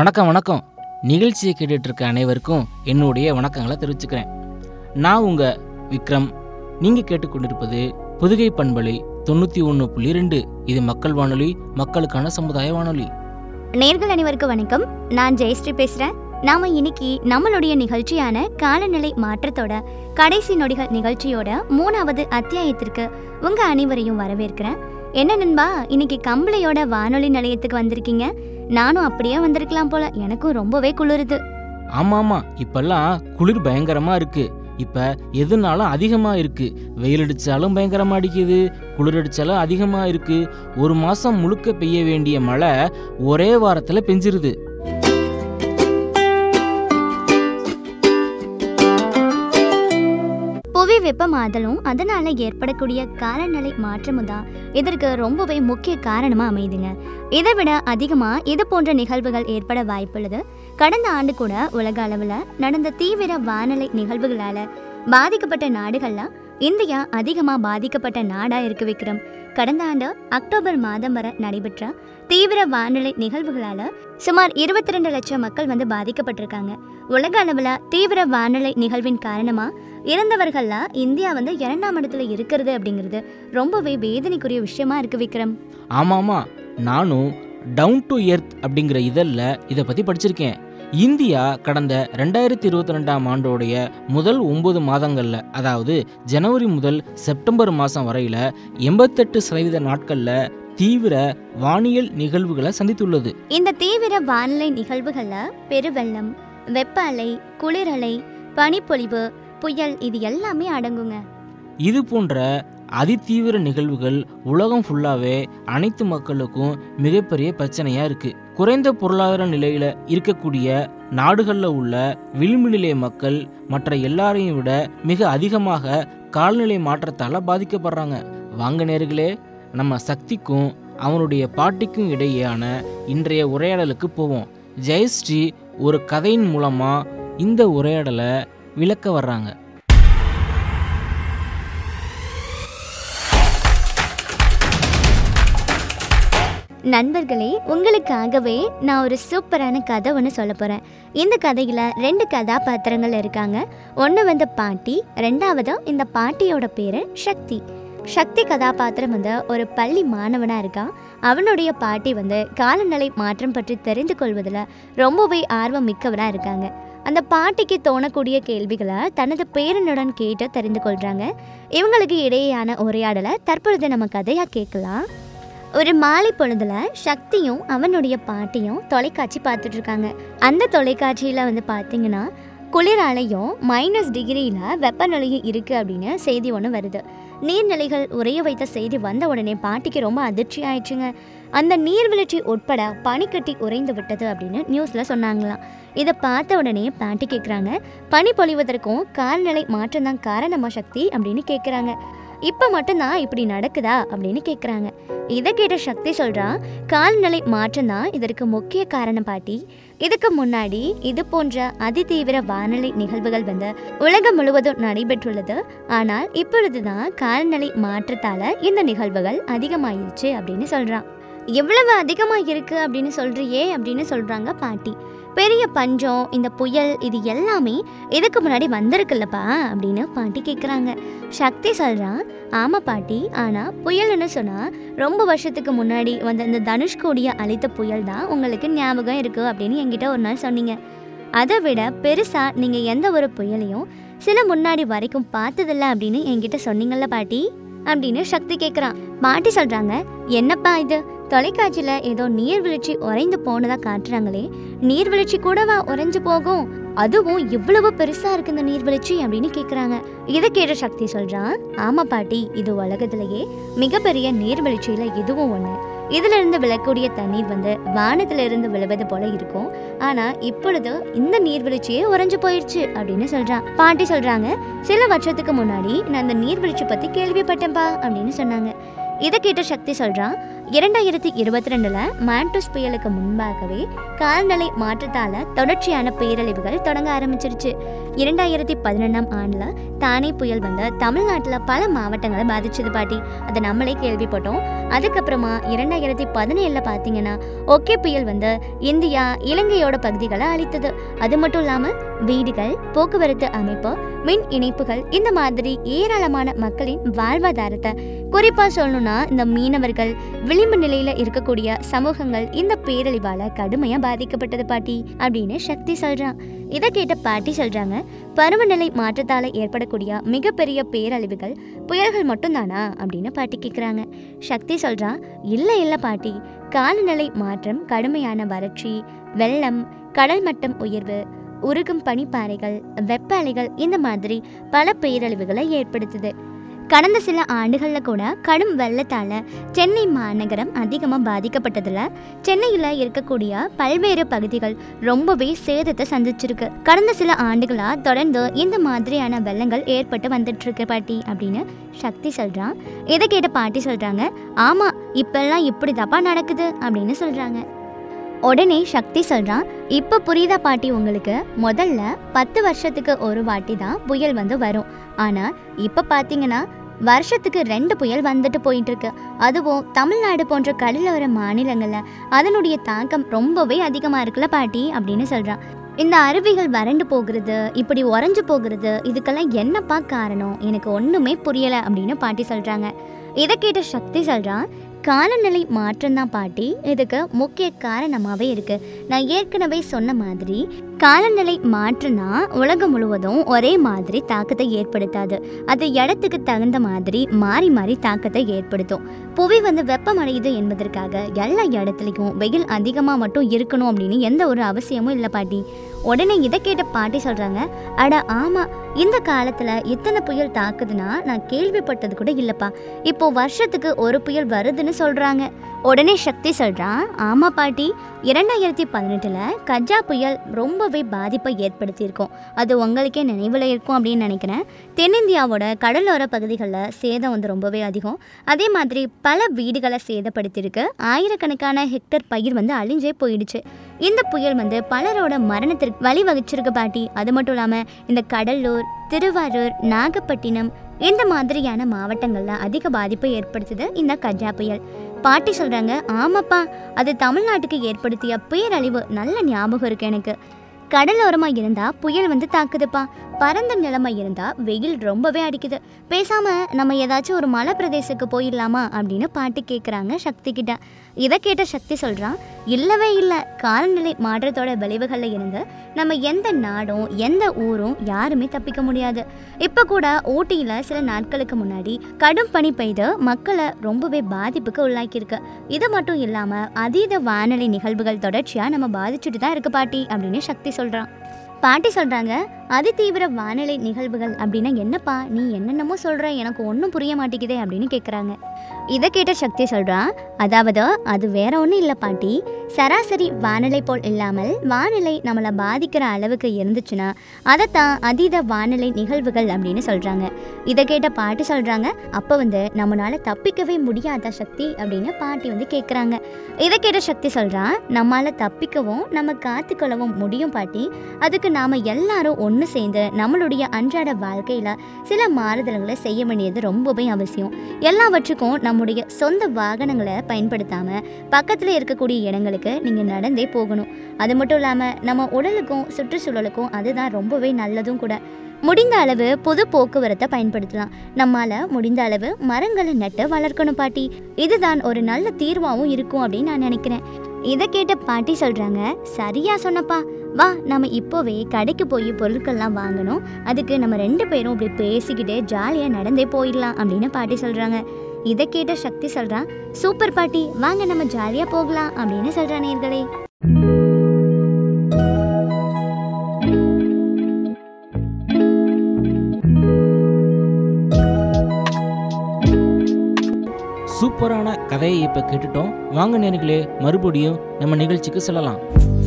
வணக்கம் வணக்கம் நிகழ்ச்சியை கேட்டுட்டு இருக்க அனைவருக்கும் என்னுடைய வணக்கங்களை தெரிவிச்சுக்கிறேன் நான் உங்க விக்ரம் நீங்க கேட்டுக்கொண்டிருப்பது புதுகை பண்பலை தொண்ணூற்றி ஒன்று புள்ளி ரெண்டு இது மக்கள் வானொலி மக்களுக்கான சமுதாய வானொலி நேர்கள் அனைவருக்கும் வணக்கம் நான் ஜெயஸ்ரீ பேசுறேன் நாம இன்னைக்கு நம்மளுடைய நிகழ்ச்சியான காலநிலை மாற்றத்தோட கடைசி நொடிகள் நிகழ்ச்சியோட மூணாவது அத்தியாயத்திற்கு உங்க அனைவரையும் வரவேற்கிறேன் என்ன நண்பா இன்னைக்கு கம்பளையோட வானொலி நிலையத்துக்கு வந்திருக்கீங்க நானும் அப்படியே வந்திருக்கலாம் போல எனக்கும் ரொம்பவே குளிருது ஆமாம் ஆமாம் இப்பெல்லாம் குளிர் பயங்கரமா இருக்கு இப்போ எதுனாலும் அதிகமாக இருக்கு வெயில் அடித்தாலும் பயங்கரமாக அடிக்குது குளிர் அடித்தாலும் அதிகமாக இருக்கு ஒரு மாதம் முழுக்க பெய்ய வேண்டிய மழை ஒரே வாரத்தில் பெஞ்சிருது புவி வெப்பமாதலும் அதனால ஏற்படக்கூடிய காலநிலை மாற்றமும் தான் இதற்கு ரொம்பவே முக்கிய காரணமா அமையுதுங்க இதை விட அதிகமா இது போன்ற நிகழ்வுகள் ஏற்பட வாய்ப்புள்ளது கடந்த ஆண்டு கூட உலக அளவுல நடந்த தீவிர வானிலை நிகழ்வுகளால பாதிக்கப்பட்ட நாடுகள்ல இந்தியா அதிகமா பாதிக்கப்பட்ட நாடா இருக்கு விக்ரம் கடந்த ஆண்டு அக்டோபர் மாதம் வரை நடைபெற்ற தீவிர வானிலை நிகழ்வுகளால சுமார் இருபத்தி ரெண்டு லட்சம் மக்கள் வந்து பாதிக்கப்பட்டிருக்காங்க உலக அளவுல தீவிர வானிலை நிகழ்வின் காரணமா இறந்தவர்கள்ல இந்தியா வந்து இரண்டாம் இடத்துல இருக்கிறது அப்படிங்கிறது ரொம்பவே வேதனைக்குரிய விஷயமா இருக்கு விக்ரம் ஆமாமா நானும் டவுன் டு எர்த் அப்படிங்கிற இதழில் இதை பற்றி படிச்சிருக்கேன் இந்தியா கடந்த ரெண்டாயிரத்தி இருபத்தி ரெண்டாம் ஆண்டோடைய முதல் ஒன்பது மாதங்களில் அதாவது ஜனவரி முதல் செப்டம்பர் மாதம் வரையில் எண்பத்தெட்டு சதவீத நாட்களில் தீவிர வானியல் நிகழ்வுகளை சந்தித்துள்ளது இந்த தீவிர வானிலை நிகழ்வுகள்ல பெருவெள்ளம் வெப்ப அலை குளிரலை பனிப்பொழிவு புயல் இது எல்லாமே அடங்குங்க இது போன்ற அதிதீவிர நிகழ்வுகள் உலகம் ஃபுல்லாவே அனைத்து மக்களுக்கும் மிகப்பெரிய பிரச்சனையா இருக்கு குறைந்த பொருளாதார நிலையில இருக்கக்கூடிய நாடுகளில் உள்ள விளிம்பு நிலை மக்கள் மற்ற எல்லாரையும் விட மிக அதிகமாக காலநிலை மாற்றத்தால பாதிக்கப்படுறாங்க வாங்க நேர்களே நம்ம சக்திக்கும் அவனுடைய பாட்டிக்கும் இடையேயான இன்றைய உரையாடலுக்கு போவோம் ஜெயஸ்ரீ ஒரு கதையின் மூலமா இந்த உரையாடலை விளக்க வர்றாங்க நண்பர்களே உங்களுக்காகவே நான் ஒரு சூப்பரான கதை ஒன்று சொல்ல போகிறேன் இந்த கதையில் ரெண்டு கதாபாத்திரங்கள் இருக்காங்க ஒன்று வந்து பாட்டி ரெண்டாவது இந்த பாட்டியோட பேர் சக்தி சக்தி கதாபாத்திரம் வந்து ஒரு பள்ளி மாணவனாக இருக்கான் அவனுடைய பாட்டி வந்து காலநிலை மாற்றம் பற்றி தெரிந்து கொள்வதில் ரொம்பவே ஆர்வம் மிக்கவனாக இருக்காங்க அந்த பாட்டிக்கு தோணக்கூடிய கேள்விகளை தனது பேரனுடன் கேட்டு தெரிந்து கொள்கிறாங்க இவங்களுக்கு இடையேயான உரையாடலை தற்பொழுது நம்ம கதையாக கேட்கலாம் ஒரு மாலை பொழுதுல சக்தியும் அவனுடைய பாட்டியும் தொலைக்காட்சி பார்த்துட்டு இருக்காங்க அந்த தொலைக்காட்சியில் வந்து பார்த்தீங்கன்னா குளிராலையும் மைனஸ் டிகிரியில் வெப்பநிலையும் இருக்குது அப்படின்னு செய்தி ஒன்று வருது நீர்நிலைகள் உறைய வைத்த செய்தி வந்த உடனே பாட்டிக்கு ரொம்ப அதிர்ச்சி ஆயிடுச்சுங்க அந்த நீர்வீழ்ச்சி உட்பட பனிக்கட்டி உறைந்து விட்டது அப்படின்னு நியூஸில் சொன்னாங்களாம் இதை பார்த்த உடனே பாட்டி கேட்குறாங்க பனி பொழிவதற்கும் காலநிலை மாற்றம் தான் காரணமா சக்தி அப்படின்னு கேட்குறாங்க இப்போ மட்டும்தான் இப்படி நடக்குதா அப்படின்னு கேட்குறாங்க இதை கேட்ட சக்தி சொல்றா கால்நிலை மாற்றம் தான் இதற்கு முக்கிய காரணம் பாட்டி இதுக்கு முன்னாடி இது போன்ற அதிதீவிர வானிலை நிகழ்வுகள் வந்து உலகம் முழுவதும் நடைபெற்றுள்ளது ஆனால் இப்பொழுதுதான் கால்நிலை மாற்றத்தால இந்த நிகழ்வுகள் அதிகமாயிருச்சு அப்படின்னு சொல்றான் எவ்வளவு அதிகமாக இருக்கு அப்படின்னு சொல்றியே அப்படின்னு சொல்றாங்க பாட்டி பெரிய பஞ்சம் இந்த புயல் இது எல்லாமே இதுக்கு முன்னாடி வந்திருக்குல்லப்பா அப்படின்னு பாட்டி கேட்குறாங்க சக்தி சொல்றான் ஆமா பாட்டி ஆனா புயல்னு சொன்னா ரொம்ப வருஷத்துக்கு முன்னாடி வந்த இந்த தனுஷ்கோடியை அழித்த புயல் தான் உங்களுக்கு ஞாபகம் இருக்கு அப்படின்னு என்கிட்ட ஒரு நாள் சொன்னீங்க அதை விட பெருசா நீங்க எந்த ஒரு புயலையும் சில முன்னாடி வரைக்கும் பார்த்ததில்ல அப்படின்னு என்கிட்ட சொன்னீங்கல்ல பாட்டி அப்படின்னு சக்தி கேட்குறான் பாட்டி சொல்றாங்க என்னப்பா இது தொலைக்காட்சியில ஏதோ நீர்வீழ்ச்சி உறைந்து போனதா காட்டுறாங்களே நீர்வீழ்ச்சி கூடவா உறைஞ்சு போகும் அதுவும் இவ்வளவு பெருசா இருக்கு இந்த நீர்வீழ்ச்சி அப்படின்னு கேக்குறாங்க இதை கேட்ட சக்தி சொல்றான் ஆமா பாட்டி இது உலகத்திலேயே மிகப்பெரிய நீர்வீழ்ச்சியில இதுவும் ஒண்ணு இதுல இருந்து விழக்கூடிய தண்ணீர் வந்து வானத்துல இருந்து விழுவது போல இருக்கும் ஆனா இப்பொழுது இந்த நீர்வீழ்ச்சியே உறைஞ்சு போயிடுச்சு அப்படின்னு சொல்றான் பாட்டி சொல்றாங்க சில வருஷத்துக்கு முன்னாடி நான் இந்த நீர்வீழ்ச்சி பத்தி கேள்விப்பட்டேன்பா அப்படின்னு சொன்னாங்க இதை கேட்ட சக்தி சொல்றான் இரண்டாயிரத்தி இருபத்தி ரெண்டுல மாண்டோஸ் புயலுக்கு முன்பாகவே காலநிலை மாற்றத்தால தொடர்ச்சியான பேரழிவுகள் தொடங்க ஆரம்பிச்சிருச்சு இரண்டாயிரத்தி பதினொன்றாம் ஆண்டுல தானே புயல் வந்து தமிழ்நாட்டில் பல மாவட்டங்களை பாதிச்சது பாட்டி அதை நம்மளே கேள்விப்பட்டோம் அதுக்கப்புறமா இரண்டாயிரத்தி பதினேழில் பார்த்தீங்கன்னா ஒக்கே புயல் வந்து இந்தியா இலங்கையோட பகுதிகளை அழித்தது அது மட்டும் இல்லாமல் வீடுகள் போக்குவரத்து அமைப்பு மின் இணைப்புகள் இந்த மாதிரி ஏராளமான மக்களின் வாழ்வாதாரத்தை குறிப்பாக சொல்லணும்னா இந்த மீனவர்கள் விளிம்பு நிலையில இருக்கக்கூடிய சமூகங்கள் இந்த பேரழிவால கடுமையா பாதிக்கப்பட்டது பாட்டி அப்படின்னு சக்தி சொல்றான் இதை கேட்ட பாட்டி சொல்றாங்க பருவநிலை மாற்றத்தால ஏற்படக்கூடிய மிகப்பெரிய பேரழிவுகள் புயல்கள் மட்டும்தானா அப்படின்னு பாட்டி கேட்குறாங்க சக்தி சொல்றான் இல்லை இல்லை பாட்டி காலநிலை மாற்றம் கடுமையான வறட்சி வெள்ளம் கடல் மட்டம் உயர்வு உருகும் பனிப்பாறைகள் வெப்ப அலைகள் இந்த மாதிரி பல பேரழிவுகளை ஏற்படுத்துது கடந்த சில ஆண்டுகளில் கூட கடும் வெள்ளத்தால் சென்னை மாநகரம் அதிகமாக பாதிக்கப்பட்டதில் சென்னையில் இருக்கக்கூடிய பல்வேறு பகுதிகள் ரொம்பவே சேதத்தை சந்திச்சிருக்கு கடந்த சில ஆண்டுகளாக தொடர்ந்து இந்த மாதிரியான வெள்ளங்கள் ஏற்பட்டு வந்துட்டு இருக்கு பாட்டி அப்படின்னு சக்தி சொல்கிறான் இதை கேட்ட பாட்டி சொல்கிறாங்க ஆமாம் இப்பெல்லாம் இப்படி தப்பா நடக்குது அப்படின்னு சொல்கிறாங்க உடனே சக்தி சொல்கிறான் இப்போ புரியுதா பாட்டி உங்களுக்கு முதல்ல பத்து வருஷத்துக்கு ஒரு வாட்டி தான் புயல் வந்து வரும் ஆனால் இப்போ பார்த்தீங்கன்னா வருஷத்துக்கு ரெண்டு புயல் வந்துட்டு போயிட்டு இருக்கு அதுவும் தமிழ்நாடு போன்ற கடலோர மாநிலங்களில் அதனுடைய தாக்கம் ரொம்பவே அதிகமாக இருக்குல்ல பாட்டி அப்படின்னு சொல்கிறான் இந்த அருவிகள் வறண்டு போகிறது இப்படி உறைஞ்சு போகிறது இதுக்கெல்லாம் என்னப்பா காரணம் எனக்கு ஒன்றுமே புரியலை அப்படின்னு பாட்டி சொல்கிறாங்க இதை கேட்ட சக்தி சொல்கிறான் காலநிலை மாற்றம் தான் பாட்டி இதுக்கு முக்கிய காரணமாகவே இருக்கு நான் ஏற்கனவே சொன்ன மாதிரி காலநிலை மாற்றம் தான் உலகம் முழுவதும் ஒரே மாதிரி தாக்கத்தை ஏற்படுத்தாது அது இடத்துக்கு தகுந்த மாதிரி மாறி மாறி தாக்கத்தை ஏற்படுத்தும் புவி வந்து வெப்பமடையுது என்பதற்காக எல்லா இடத்துலையும் வெயில் அதிகமாக மட்டும் இருக்கணும் அப்படின்னு எந்த ஒரு அவசியமும் இல்லை பாட்டி உடனே இதை கேட்ட பாட்டி சொல்கிறாங்க அட ஆமாம் இந்த காலத்தில் இத்தனை புயல் தாக்குதுன்னா நான் கேள்விப்பட்டது கூட இல்லைப்பா இப்போ வருஷத்துக்கு ஒரு புயல் வருதுன்னு சொல்கிறாங்க உடனே சக்தி சொல்கிறான் ஆமாம் பாட்டி இரண்டாயிரத்தி பதினெட்டில் கஜா புயல் ரொம்பவே பாதிப்பை ஏற்படுத்தியிருக்கோம் அது உங்களுக்கே நினைவில் இருக்கும் அப்படின்னு நினைக்கிறேன் தென்னிந்தியாவோட கடலோர பகுதிகளில் சேதம் வந்து ரொம்பவே அதிகம் அதே மாதிரி பல வீடுகளை சேதப்படுத்தியிருக்கு ஆயிரக்கணக்கான ஹெக்டர் பயிர் வந்து அழிஞ்சே போயிடுச்சு இந்த புயல் வந்து பலரோட மரணத்திற்கு வழிவகுச்சிருக்கு பாட்டி அது மட்டும் இல்லாமல் இந்த கடலூர் திருவாரூர் நாகப்பட்டினம் இந்த மாதிரியான மாவட்டங்களில் அதிக பாதிப்பை ஏற்படுத்துது இந்த கஜா புயல் பாட்டி சொல்கிறாங்க ஆமாப்பா அது தமிழ்நாட்டுக்கு ஏற்படுத்திய பேரழிவு நல்ல ஞாபகம் இருக்கு எனக்கு கடலோரமாக இருந்தால் புயல் வந்து தாக்குதுப்பா பரந்த நிலமை இருந்தால் வெயில் ரொம்பவே அடிக்குது பேசாமல் நம்ம ஏதாச்சும் ஒரு மலை பிரதேசத்துக்கு போயிடலாமா அப்படின்னு பாட்டி கேட்குறாங்க சக்தி கிட்ட இதை கேட்ட சக்தி சொல்கிறான் இல்லவே இல்லை காலநிலை மாற்றத்தோட விளைவுகளில் இருந்து நம்ம எந்த நாடும் எந்த ஊரும் யாருமே தப்பிக்க முடியாது இப்போ கூட ஊட்டியில் சில நாட்களுக்கு முன்னாடி கடும் பனி பெய்து மக்களை ரொம்பவே பாதிப்புக்கு உள்ளாக்கியிருக்கு இது மட்டும் இல்லாமல் அதீத வானிலை நிகழ்வுகள் தொடர்ச்சியாக நம்ம பாதிச்சுட்டு தான் இருக்கு பாட்டி அப்படின்னு சக்தி சொல்கிறான் பாட்டி சொல்கிறாங்க அதிதீவிர வானிலை நிகழ்வுகள் அப்படின்னா என்னப்பா நீ என்னென்னமோ சொல்கிற எனக்கு ஒன்றும் புரிய மாட்டேங்குதே அப்படின்னு கேட்குறாங்க இதை கேட்ட சக்தி சொல்கிறான் அதாவது அது வேற ஒன்றும் இல்லை பாட்டி சராசரி வானிலை போல் இல்லாமல் வானிலை நம்மளை பாதிக்கிற அளவுக்கு இருந்துச்சுன்னா அதைத்தான் அதீத வானிலை நிகழ்வுகள் அப்படின்னு சொல்கிறாங்க இதை கேட்ட பாட்டி சொல்கிறாங்க அப்போ வந்து நம்மளால் தப்பிக்கவே முடியாதா சக்தி அப்படின்னு பாட்டி வந்து கேட்குறாங்க இதை கேட்ட சக்தி சொல்கிறான் நம்மளால் தப்பிக்கவும் நம்ம காத்துக்கொள்ளவும் முடியும் பாட்டி அதுக்கு நாம் எல்லாரும் ஒன்று சேர்ந்து நம்மளுடைய அன்றாட வாழ்க்கையில் சில மாறுதல்களை செய்ய வேண்டியது ரொம்பவே அவசியம் எல்லாவற்றுக்கும் நம்முடைய சொந்த வாகனங்களை பயன்படுத்தாமல் பக்கத்தில் இருக்கக்கூடிய இடங்களுக்கு நீங்கள் நடந்தே போகணும் அது மட்டும் இல்லாமல் நம்ம உடலுக்கும் சுற்றுச்சூழலுக்கும் அதுதான் ரொம்பவே நல்லதும் கூட முடிந்த அளவு பொது போக்குவரத்தை பயன்படுத்தலாம் நம்மால முடிந்த அளவு மரங்களை நட்டு வளர்க்கணும் பாட்டி இதுதான் ஒரு நல்ல தீர்வாகவும் இருக்கும் அப்படின்னு நான் நினைக்கிறேன் இதை கேட்ட பாட்டி சொல்றாங்க சரியா சொன்னப்பா வா நம்ம இப்போவே கடைக்கு போய் பொருட்கள்லாம் வாங்கணும் அதுக்கு நம்ம ரெண்டு பேரும் இப்படி பேசிக்கிட்டே ஜாலியாக நடந்தே போயிடலாம் அப்படின்னு பாட்டி சொல்றாங்க இதை கேட்ட சக்தி சொல்றான் சூப்பர் பாட்டி வாங்க நம்ம ஜாலியாக போகலாம் அப்படின்னு சொல்றா நேர்களே சூப்பரான கதையை இப்போ கேட்டுட்டோம் வாங்க நேர்களே மறுபடியும் நம்ம நிகழ்ச்சிக்கு செல்லலாம்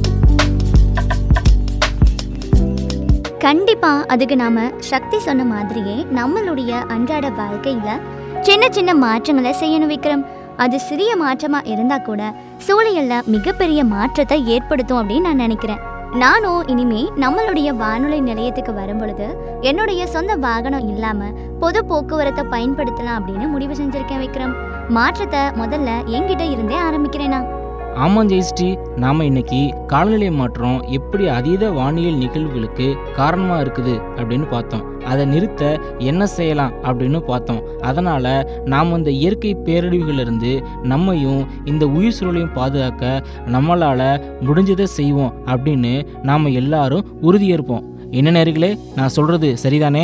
கண்டிப்பா அதுக்கு நாம சக்தி சொன்ன மாதிரியே நம்மளுடைய அன்றாட வாழ்க்கையில சின்ன சின்ன மாற்றங்களை செய்யணும் விக்ரம் அது சிறிய மாற்றமா இருந்தா கூட சூழல்ல மிகப்பெரிய மாற்றத்தை ஏற்படுத்தும் அப்படின்னு நான் நினைக்கிறேன் நானும் இனிமே நம்மளுடைய வானொலி நிலையத்துக்கு வரும் பொழுது என்னுடைய சொந்த வாகனம் இல்லாம பொது போக்குவரத்தை பயன்படுத்தலாம் அப்படின்னு முடிவு செஞ்சிருக்கேன் விக்ரம் மாற்றத்தை முதல்ல என்கிட்ட இருந்தே ஆரம்பிக்கிறேனா ஆமாம் ஜெயஸ்ரீ நாம் இன்னைக்கு காலநிலை மாற்றம் எப்படி அதீத வானியல் நிகழ்வுகளுக்கு காரணமாக இருக்குது அப்படின்னு பார்த்தோம் அதை நிறுத்த என்ன செய்யலாம் அப்படின்னு பார்த்தோம் அதனால் நாம் இந்த இயற்கை பேரழிவுகளிலிருந்து நம்மையும் இந்த உயிர் சூழலையும் பாதுகாக்க நம்மளால் முடிஞ்சதை செய்வோம் அப்படின்னு நாம் எல்லாரும் உறுதியேற்போம் என்ன நேர்களே நான் சொல்கிறது சரிதானே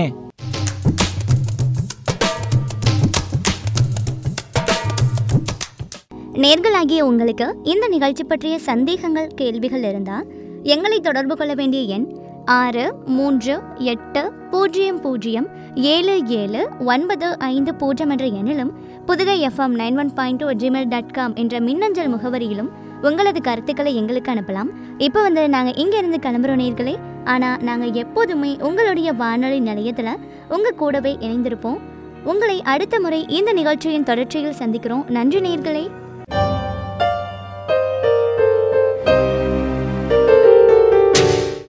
நேர்களாகிய உங்களுக்கு இந்த நிகழ்ச்சி பற்றிய சந்தேகங்கள் கேள்விகள் இருந்தால் எங்களை தொடர்பு கொள்ள வேண்டிய எண் ஆறு மூன்று எட்டு பூஜ்ஜியம் பூஜ்ஜியம் ஏழு ஏழு ஒன்பது ஐந்து பூஜ்ஜியம் என்ற எண்ணிலும் Pudugai FM nine one point two Gmail dot com என்ற மின்னஞ்சல் முகவரியிலும் உங்களது கருத்துக்களை எங்களுக்கு அனுப்பலாம் இப்போ வந்து நாங்கள் இங்கேருந்து கிளம்புறோம் நேர்களே ஆனால் நாங்கள் எப்போதுமே உங்களுடைய வானொலி நிலையத்தில் உங்கள் கூடவே இணைந்திருப்போம் உங்களை அடுத்த முறை இந்த நிகழ்ச்சியின் தொடர்ச்சியில் சந்திக்கிறோம் நன்றி நேர்களே